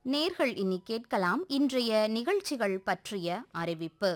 நேர்கள் இனி கேட்கலாம் இன்றைய நிகழ்ச்சிகள் பற்றிய அறிவிப்பு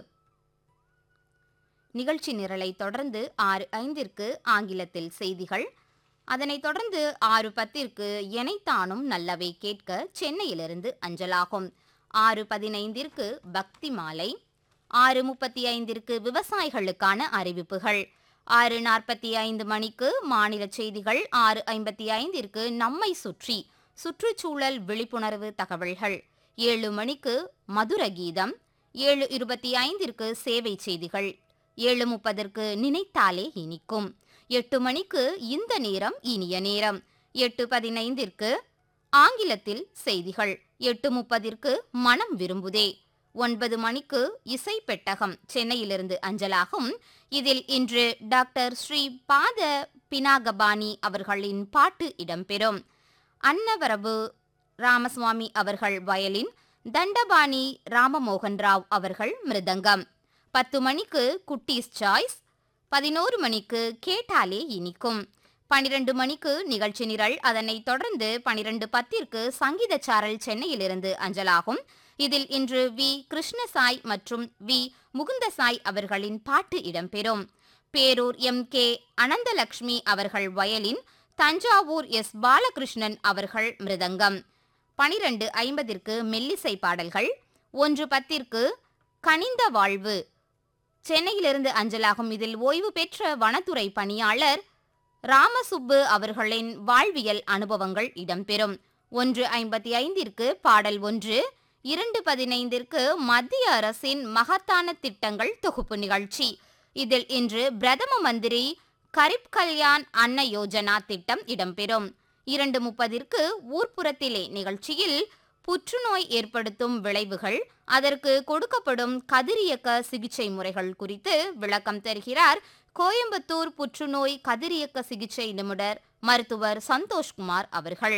நிகழ்ச்சி நிரலை தொடர்ந்து ஆறு ஐந்திற்கு ஆங்கிலத்தில் செய்திகள் அதனைத் தொடர்ந்து ஆறு பத்திற்கு எனைத்தானும் நல்லவை கேட்க சென்னையிலிருந்து அஞ்சலாகும் ஆறு பதினைந்திற்கு பக்தி மாலை ஆறு முப்பத்தி ஐந்திற்கு விவசாயிகளுக்கான அறிவிப்புகள் ஆறு நாற்பத்தி ஐந்து மணிக்கு மாநில செய்திகள் ஆறு ஐம்பத்தி ஐந்திற்கு நம்மை சுற்றி சுற்றுச்சூழல் விழிப்புணர்வு தகவல்கள் ஏழு மணிக்கு மதுர கீதம் ஏழு இருபத்தி ஐந்திற்கு சேவை செய்திகள் ஏழு முப்பதற்கு நினைத்தாலே இனிக்கும் எட்டு மணிக்கு இந்த நேரம் இனிய நேரம் எட்டு பதினைந்திற்கு ஆங்கிலத்தில் செய்திகள் எட்டு முப்பதிற்கு மனம் விரும்புதே ஒன்பது மணிக்கு இசை பெட்டகம் சென்னையிலிருந்து அஞ்சலாகும் இதில் இன்று டாக்டர் ஸ்ரீ பாத பினாகபாணி அவர்களின் பாட்டு இடம்பெறும் அன்னவரபு ராமசுவாமி அவர்கள் வயலின் தண்டபாணி ராமமோகன் ராவ் அவர்கள் மிருதங்கம் பத்து மணிக்கு குட்டீஸ் சாய்ஸ் பதினோரு மணிக்கு கேட்டாலே இனிக்கும் பனிரெண்டு மணிக்கு நிகழ்ச்சி நிரல் அதனைத் தொடர்ந்து பனிரெண்டு பத்திற்கு சங்கீத சாரல் சென்னையிலிருந்து அஞ்சலாகும் இதில் இன்று வி கிருஷ்ணசாய் மற்றும் வி முகுந்தசாய் அவர்களின் பாட்டு இடம்பெறும் பேரூர் எம் கே அனந்தலக்ஷ்மி அவர்கள் வயலின் தஞ்சாவூர் எஸ் பாலகிருஷ்ணன் அவர்கள் மிருதங்கம் பனிரெண்டு ஐம்பதிற்கு மெல்லிசை பாடல்கள் ஒன்று பத்திற்கு கனிந்த வாழ்வு சென்னையிலிருந்து அஞ்சலாகும் இதில் ஓய்வு பெற்ற வனத்துறை பணியாளர் ராமசுப்பு அவர்களின் வாழ்வியல் அனுபவங்கள் இடம்பெறும் ஒன்று ஐம்பத்தி ஐந்திற்கு பாடல் ஒன்று இரண்டு பதினைந்திற்கு மத்திய அரசின் மகத்தான திட்டங்கள் தொகுப்பு நிகழ்ச்சி இதில் இன்று பிரதம மந்திரி கரிப் கல்யாண் அன்ன யோஜனா திட்டம் இடம்பெறும் இரண்டு முப்பதிற்கு ஊர்ப்புறத்திலே நிகழ்ச்சியில் புற்றுநோய் ஏற்படுத்தும் விளைவுகள் அதற்கு கொடுக்கப்படும் கதிரியக்க சிகிச்சை முறைகள் குறித்து விளக்கம் தருகிறார் கோயம்புத்தூர் புற்றுநோய் கதிரியக்க சிகிச்சை நிபுணர் மருத்துவர் சந்தோஷ்குமார் அவர்கள்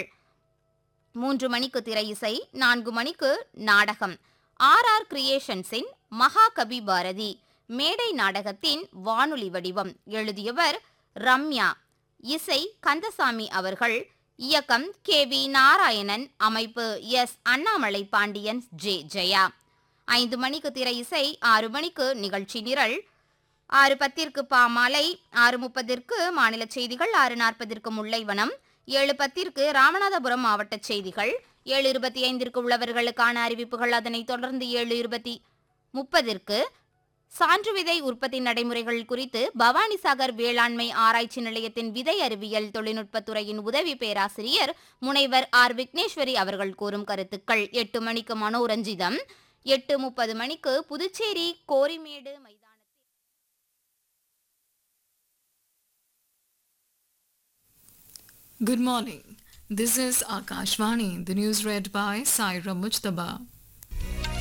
மூன்று மணிக்கு திரை இசை நான்கு மணிக்கு நாடகம் ஆர் ஆர் கிரியேஷன்ஸின் மகாகவி பாரதி மேடை நாடகத்தின் வானொலி வடிவம் எழுதியவர் ரம்யா இசை கந்தசாமி அவர்கள் இயக்கம் கே வி நாராயணன் அமைப்பு எஸ் அண்ணாமலை பாண்டியன் ஜே ஜெயா ஐந்து மணிக்கு திரை இசை ஆறு மணிக்கு நிகழ்ச்சி நிரல் ஆறு பத்திற்கு பாமாலை ஆறு முப்பதிற்கு மாநில செய்திகள் ஆறு நாற்பதிற்கு முல்லைவனம் ஏழு பத்திற்கு ராமநாதபுரம் மாவட்ட செய்திகள் ஏழு இருபத்தி ஐந்திற்கு உள்ளவர்களுக்கான அறிவிப்புகள் அதனைத் தொடர்ந்து ஏழு இருபத்தி முப்பதிற்கு சான்று விதை உற்பத்தி நடைமுறைகள் குறித்து பவானிசாகர் வேளாண்மை ஆராய்ச்சி நிலையத்தின் விதை அறிவியல் தொழில்நுட்பத்துறையின் உதவி பேராசிரியர் முனைவர் ஆர் விக்னேஸ்வரி அவர்கள் கூறும் கருத்துக்கள் எட்டு மணிக்கு மனோரஞ்சிதம் எட்டு முப்பது மணிக்கு புதுச்சேரி கோரிமேடு மைதானத்தில் Good morning. This is Akashvani, the news read by Saira Mujtaba.